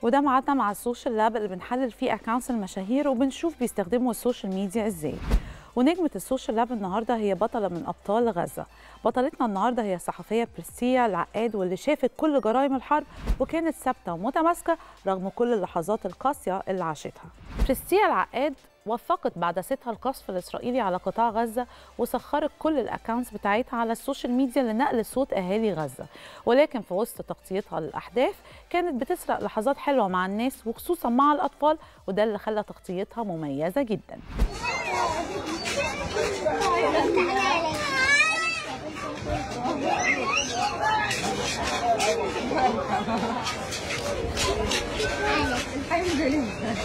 وده ميعادنا مع السوشيال لاب اللي بنحلل فيه اكونتس المشاهير وبنشوف بيستخدموا السوشيال ميديا ازاي ونجمة السوشيال لاب النهاردة هي بطلة من أبطال غزة بطلتنا النهاردة هي الصحفية بريستيا العقاد واللي شافت كل جرائم الحرب وكانت ثابتة ومتماسكة رغم كل اللحظات القاسية اللي عاشتها بريستيا العقاد وثقت بعدستها القصف الإسرائيلي على قطاع غزة وسخرت كل الأكاونتس بتاعتها على السوشيال ميديا لنقل صوت أهالي غزة ولكن في وسط تغطيتها للأحداث كانت بتسرق لحظات حلوة مع الناس وخصوصا مع الأطفال وده اللي خلى تغطيتها مميزة جداً الحمد لله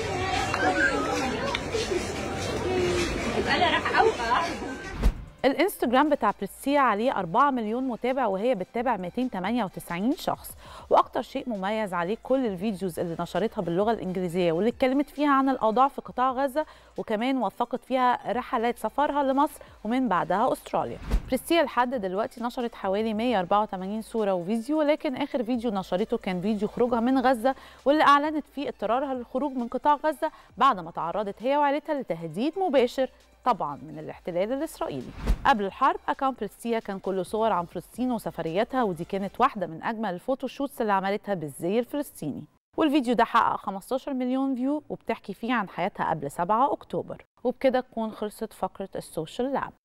انا راح اوقع الانستجرام بتاع بريسيا عليه 4 مليون متابع وهي بتتابع 298 شخص واكتر شيء مميز عليه كل الفيديوز اللي نشرتها باللغه الانجليزيه واللي اتكلمت فيها عن الاوضاع في قطاع غزه وكمان وثقت فيها رحلات سفرها لمصر ومن بعدها استراليا بريسيا لحد دلوقتي نشرت حوالي 184 صوره وفيديو ولكن اخر فيديو نشرته كان فيديو خروجها من غزه واللي اعلنت فيه اضطرارها للخروج من قطاع غزه بعد ما تعرضت هي وعائلتها لتهديد مباشر طبعا من الاحتلال الاسرائيلي قبل الحرب اكونت بريستيا كان كله صور عن فلسطين وسفرياتها ودي كانت واحده من اجمل الفوتوشوتس اللي عملتها بالزي الفلسطيني والفيديو ده حقق 15 مليون فيو وبتحكي فيه عن حياتها قبل 7 اكتوبر وبكده تكون خلصت فقره السوشيال لاب